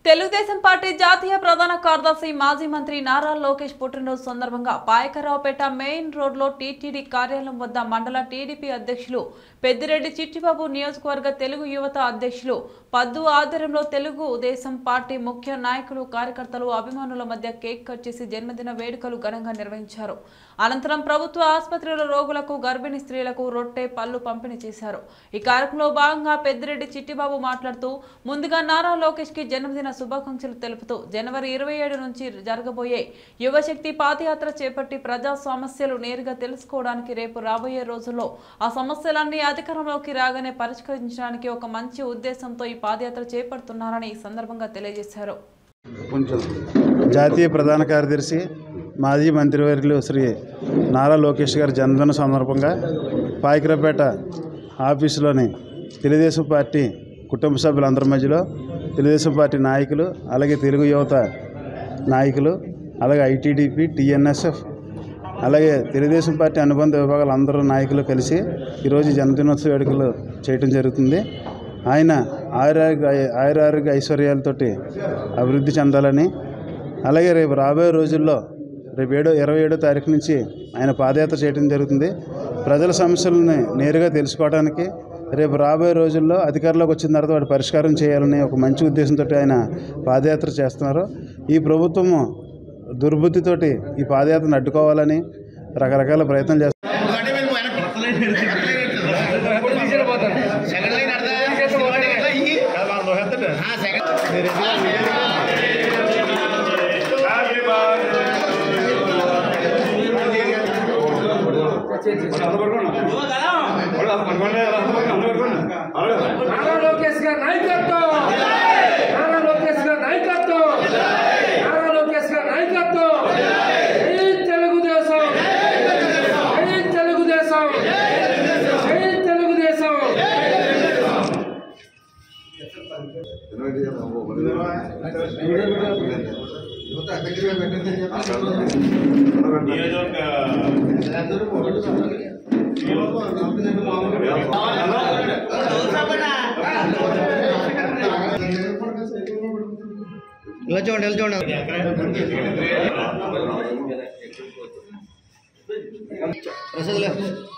Telugu Desam party జాతీయ ప్రధాన కార్యదర్శి మాజీ మంత్రి నారా లోకేష్ పుట్టినరోజు సందర్భంగా పాయకరావుపేట మెయిన్ రోడ్లో టీటీడీ కార్యాలయం వద్ద మండల టీడీపీ అధ్యక్షులు పెద్దిరెడ్డి చిట్టిబాబు నియోజకవర్గ తెలుగు యువత అధ్యక్షులు పద్దు ఆధ్వర్యంలో తెలుగు దేశం పార్టీ ముఖ్య నాయకులు కార్యకర్తలు అభిమానుల మధ్య కేక్ కట్ చేసి జన్మదిన వేడుకలు ఘనంగా నిర్వహించారు అనంతరం ప్రభుత్వ ఆసుపత్రిలో రోగులకు గర్భిణీ స్త్రీలకు రొట్టె పళ్ళు పంపిణీ చేశారు ఈ కార్యక్రమంలో భాగంగా పెద్దిరెడ్డి చిట్టిబాబు మాట్లాడుతూ ముందుగా నారా లోకేష్ కి జన్మదిన శుభాకాంక్షలు తెలుపుతూ జనవరి ఇరవై ఏడు నుంచి జరగబోయే యువశక్తి పాదయాత్ర చేపట్టి ప్రజా సమస్యలు నేరుగా తెలుసుకోవడానికి రేపు రాబోయే రోజుల్లో ఆ సమస్యలన్నీ అధికారంలోకి రాగానే పరిష్కరించడానికి ఒక మంచి ఉద్దేశంతో ఈ పాదయాత్ర చేపడుతున్నారని ఈ సందర్భంగా తెలియజేశారు కొంచెం జాతీయ ప్రధాన కార్యదర్శి మాజీ మంత్రివర్యులు శ్రీ నారా లోకేష్ గారి జన్మదిన సందర్భంగా పాయకరపేట ఆఫీసులోని తెలుగుదేశం పార్టీ కుటుంబ సభ్యులందరి మధ్యలో తెలుగుదేశం పార్టీ నాయకులు అలాగే తెలుగు యువత నాయకులు అలాగే ఐటీడీపీ టీఎన్ఎస్ఎఫ్ అలాగే తెలుగుదేశం పార్టీ అనుబంధ విభాగాల అందరూ నాయకులు కలిసి ఈరోజు జన్మదినోత్సవ వేడుకలు చేయడం జరుగుతుంది ఆయన ఆయురారోగ్య ఆయురారోగ్య ఐశ్వర్యాలతోటి అభివృద్ధి చెందాలని అలాగే రేపు రాబోయే రోజుల్లో రేపు ఏడో ఇరవై ఏడో తారీఖు నుంచి ఆయన పాదయాత్ర చేయడం జరుగుతుంది ప్రజల సమస్యలని నేరుగా తెలుసుకోవడానికి రేపు రాబోయే రోజుల్లో అధికారంలోకి వచ్చిన తర్వాత వాటి పరిష్కారం చేయాలని ఒక మంచి ఉద్దేశంతో ఆయన పాదయాత్ర చేస్తున్నారు ఈ ప్రభుత్వము దుర్బుద్ధితోటి ఈ పాదయాత్రను అడ్డుకోవాలని రకరకాల ప్రయత్నాలు చేస్తారు సెకండ్ లైన్ అర్థం సెకండ్ నారా లోకేష్ గారి నాయకత్వం నారా లోకేష్ గారి నాయకత్వం నారా లోకేష్ గారి నాయకత్వం జై తెలుగుదేశం జై తెలుగుదేశం జై తెలుగుదేశం ఇలా చూడండి ఇలా చూడండి ప్రసాద్ లే.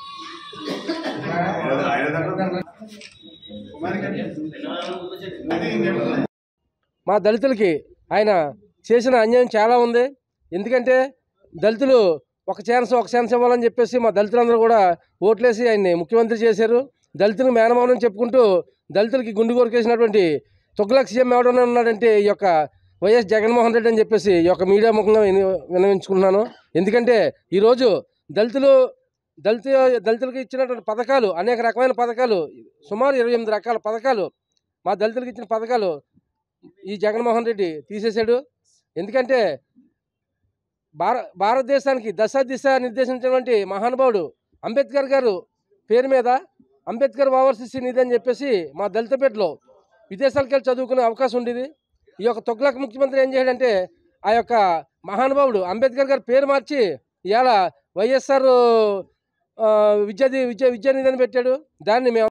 మా దళితులకి ఆయన చేసిన అన్యాయం చాలా ఉంది ఎందుకంటే దళితులు ఒక ఛాన్స్ ఒక ఛాన్స్ ఇవ్వాలని చెప్పేసి మా దళితులందరూ కూడా ఓట్లేసి ఆయన్ని ముఖ్యమంత్రి చేశారు దళితులకు మేనమానం చెప్పుకుంటూ దళితులకి గుండు కొరికేసినటువంటి తొగ్గులకు సీఎం ఎవడన్నా ఉన్నాడంటే ఈ యొక్క వైఎస్ జగన్మోహన్ రెడ్డి అని చెప్పేసి ఈ యొక్క మీడియా ముఖంగా విని- విన్నవించుకుంటున్నాను ఎందుకంటే ఈరోజు దళితులు దళిత దళితులకు ఇచ్చినటువంటి పథకాలు అనేక రకమైన పథకాలు సుమారు ఇరవై ఎనిమిది రకాల పథకాలు మా దళితులకు ఇచ్చిన పథకాలు ఈ జగన్మోహన్ రెడ్డి తీసేశాడు ఎందుకంటే భార భారతదేశానికి దశ దిశ నిర్దేశించినటువంటి మహానుభావుడు అంబేద్కర్ గారు పేరు మీద అంబేద్కర్ ఓవర్సీస్ నిధి అని చెప్పేసి మా దళితపేటలో విదేశాలకు వెళ్ళి చదువుకునే అవకాశం ఉండేది ఈ యొక్క తొగ్లక్ ముఖ్యమంత్రి ఏం చేశాడంటే ఆ యొక్క మహానుభావుడు అంబేద్కర్ గారి పేరు మార్చి ఇవాళ వైఎస్ఆర్ ఆ, విద్యాది విద్యా విద్యానిధి అని పెట్టాడు దాన్ని మేము